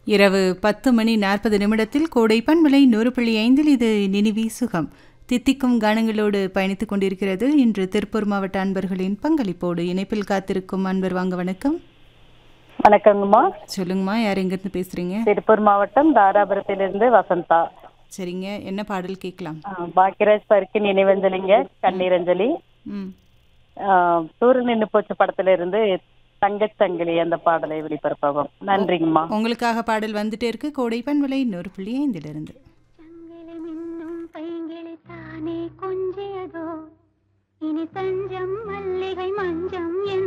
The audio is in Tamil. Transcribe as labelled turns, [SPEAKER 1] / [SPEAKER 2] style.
[SPEAKER 1] இரவு பத்து மணி நாற்பது நிமிடத்தில் கோடை பண்பலை நூறு புள்ளி ஐந்தில் இது நினிவி சுகம் தித்திக்கும் கானங்களோடு பயணித்துக் கொண்டிருக்கிறது இன்று திருப்பூர் மாவட்ட அன்பர்களின் பங்களிப்போடு இணைப்பில் காத்திருக்கும் அன்பர் வாங்க வணக்கம்
[SPEAKER 2] வணக்கங்கம்மா
[SPEAKER 1] சொல்லுங்கம்மா யார் எங்கிருந்து பேசுறீங்க
[SPEAKER 2] திருப்பூர் மாவட்டம் தாராபுரத்திலிருந்து வசந்தா
[SPEAKER 1] சரிங்க என்ன பாடல் கேட்கலாம்
[SPEAKER 2] ஆ, பாக்கியராஜ் பருக்கு நினைவஞ்சலிங்க கண்ணீரஞ்சலி
[SPEAKER 1] ம்
[SPEAKER 2] ஆ, சூரியன் நின்று போச்சு படத்துல இருந்து தங்கச்சங்கிலி அந்த பாடலை வெளிப்பரப்பவும் நன்றிங்கம்மா
[SPEAKER 1] உங்களுக்காக பாடல் வந்துட்டே இருக்கு கோடை பண்பலை நூறு புள்ளி ஐந்திலிருந்து
[SPEAKER 3] சங்கிலி மின்னும் பைங்கிளி தானே கொஞ்சியதோ இனி தஞ்சம் மல்லிகை மஞ்சம் என்